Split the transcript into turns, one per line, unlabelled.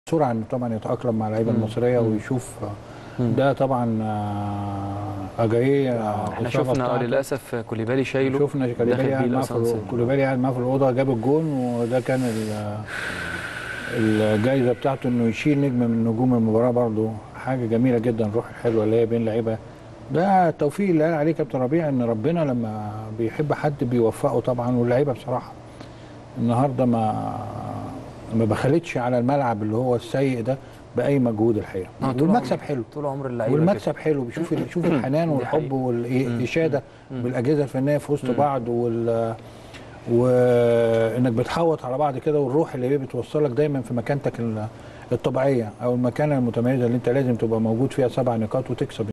بسرعه انه طبعا يتاقلم مع اللعيبه المصريه ويشوف ده طبعا آه، اجاييه آه،
احنا
الإصابة
شفنا
بتاعته.
للاسف كوليبالي شايله
شفنا
داخل
كوليبالي
بيه
قاعد معاه في
الأسانسير.
الأوضة- كوليبالي قاعد معاه في الاوضه جاب الجون وده كان ال- الجايزه بتاعته انه يشيل نجم من نجوم المباراه برضه حاجه جميله جدا الروح الحلوه اللي هي بين لعيبه ده التوفيق اللي قال عليه كابتن ربيع ان ربنا لما بيحب حد بيوفقه طبعا واللعيبه بصراحه النهارده ما ما بخلتش على الملعب اللي هو السيء ده باي مجهود الحقيقه
آه، طول
والمكسب
عمر-
حلو
طول عمر اللعيبه
والمكسب حلو بيشوف شوف الحنان
دي
والحب
حقيقة.
والاشاده بالاجهزه الفنيه في وسط بعض وال وانك بتحوط على بعض كده والروح اللي هي بتوصلك دايما في مكانتك ال- الطبيعيه او المكانه المتميزه اللي انت لازم تبقى موجود فيها سبع نقاط وتكسب